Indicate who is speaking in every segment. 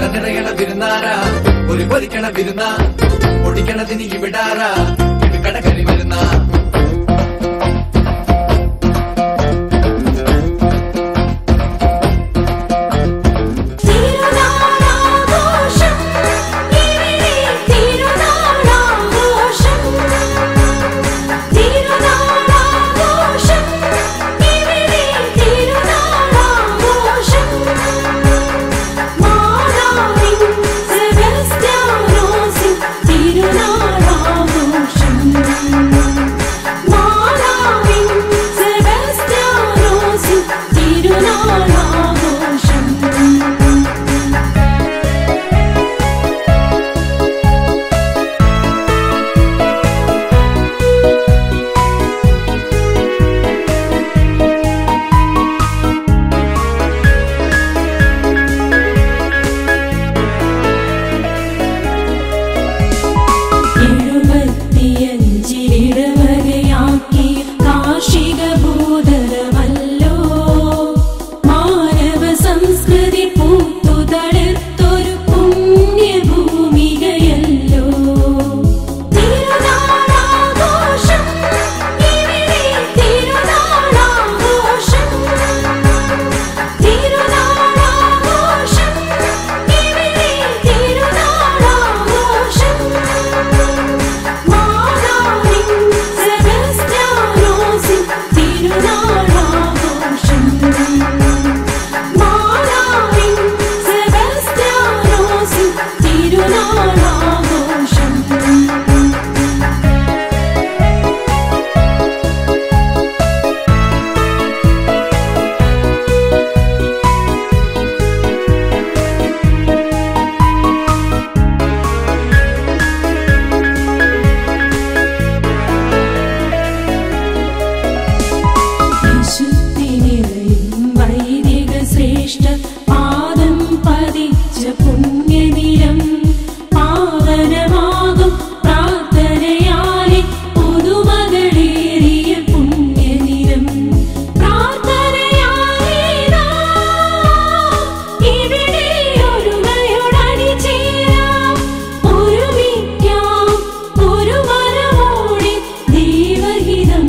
Speaker 1: നിറയണ വിരുന്നാര ഒരു പൊരിക്കണ വിരുന്ന പൊടിക്കണതിന് ഇവിടാര ഇത് കടക്കരി വരുന്ന
Speaker 2: തിരുനാളാഘോഷം ഇവിടെ തിരുനാളാഘോഷം തിരുനാളാഘോഷം ഇവിടെ തിരുനാളാഘോഷം മാതാവിൻ സെബസ്ത്യാനോസിൻ തിരുനാളാഘോഷം മാതാവിൻ സെബസ്ത്യാനോസിൻ തിരുനാളാഘോഷം എഴുപത്തിയഞ്ചിലിടവകയാക്കി കാർഷിക ഭൂതലമല്ലോ മാനവ സംസ്കൃതി പൂത്തുതളിർത്തൊരു പുണ്യഭൂമികയല്ലോ തിരുനാളാഘോഷം ഇവിടെ തിരുനാളാഘോഷം തിരുനാളാഘോഷം ഇവിടെ തിരുനാളാഘോഷം മാതാവിൻ സെബസ്ത്യാനോസിൻ തിരുനാളാഘോഷം മാതാവിൻ സെബസ്ത്യാനോസിൻ തിരുനാളാഘോഷം വിശുദ്ധിനിറയും വൈദിക ശ്രേഷ്ഠ പാദം പതിച്ച പുണ്യനിരം പാവനമാകും പ്രാർത്ഥനയാലെ പുതുമകളേറിയ പുണ്യനിരം പ്രാർത്ഥനയാലെ നാം ഇവിടെ ഒരുമയോടണിചേരാം ഒരുമിക്കാം ഒരു മനമോടെ ദൈവഹിതം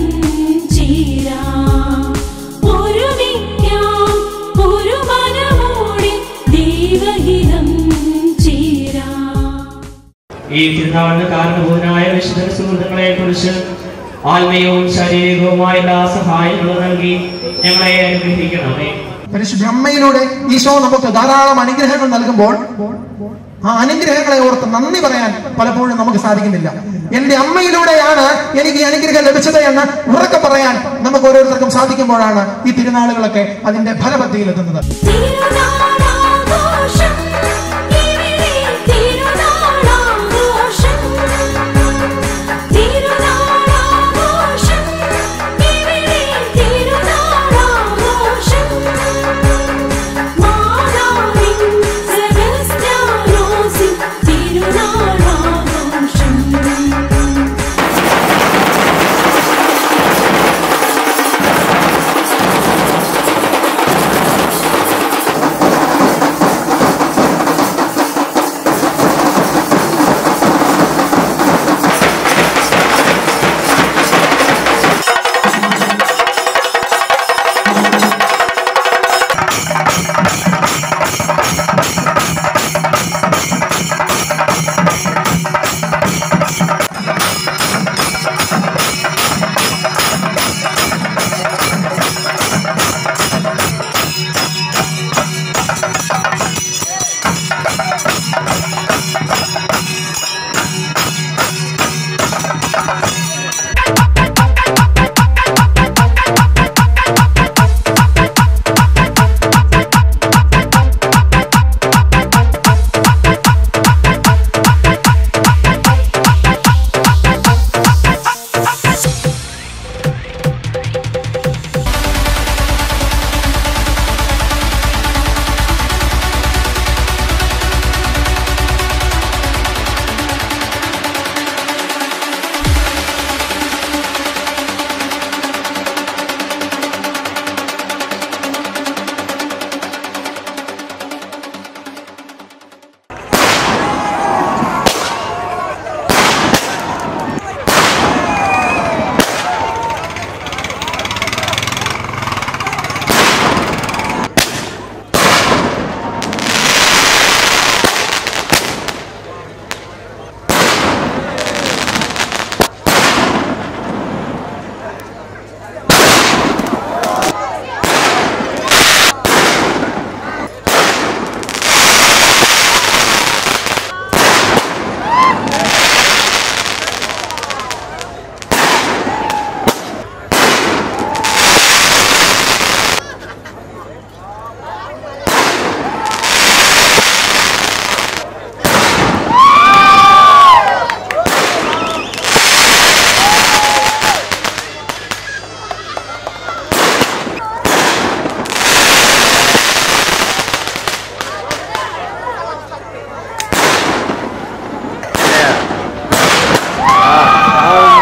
Speaker 2: ചേരാം ഒരുമിക്കാം ഒരു മനമോടെ ദൈവഹിതം ചേരാം
Speaker 3: ഈ തിരുനാളിന് കാരണഭൂതനായ വിശുദ്ധ സുഹൃത്തുക്കളെ കുറിച്ച് ആത്മീയവും ശാരീരികവുമായ എല്ലാ സഹായങ്ങളും നൽകി ഞങ്ങളെ അനുഗ്രഹിക്കണമേ
Speaker 4: പരിശുദ്ധ അമ്മയിലൂടെ ഈശോ നമുക്ക് ധാരാളം അനുഗ്രഹങ്ങൾ നൽകുമ്പോൾ ആ അനുഗ്രഹങ്ങളെ ഓർത്ത് നന്ദി പറയാൻ പലപ്പോഴും നമുക്ക് സാധിക്കുന്നില്ല എന്റെ അമ്മയിലൂടെയാണ് എനിക്ക് ഈ അനുഗ്രഹം ലഭിച്ചത് എന്ന് ഉറക്കെ പറയാൻ നമുക്ക് ഓരോരുത്തർക്കും സാധിക്കുമ്പോഴാണ് ഈ തിരുനാളുകളൊക്കെ അതിന്റെ ഫലപത്തിയിലെത്തുന്നത്
Speaker 2: തിരുനാളാഘോഷം ഇവിടെ തിരുനാളാഘോഷം തിരുനാളാഘോഷം ഇവിടെ തിരുനാളാഘോഷം മാതാവിൻ സെബസ്ത്യാനോസിൻ തിരുനാളാഘോഷം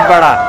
Speaker 5: പാടാ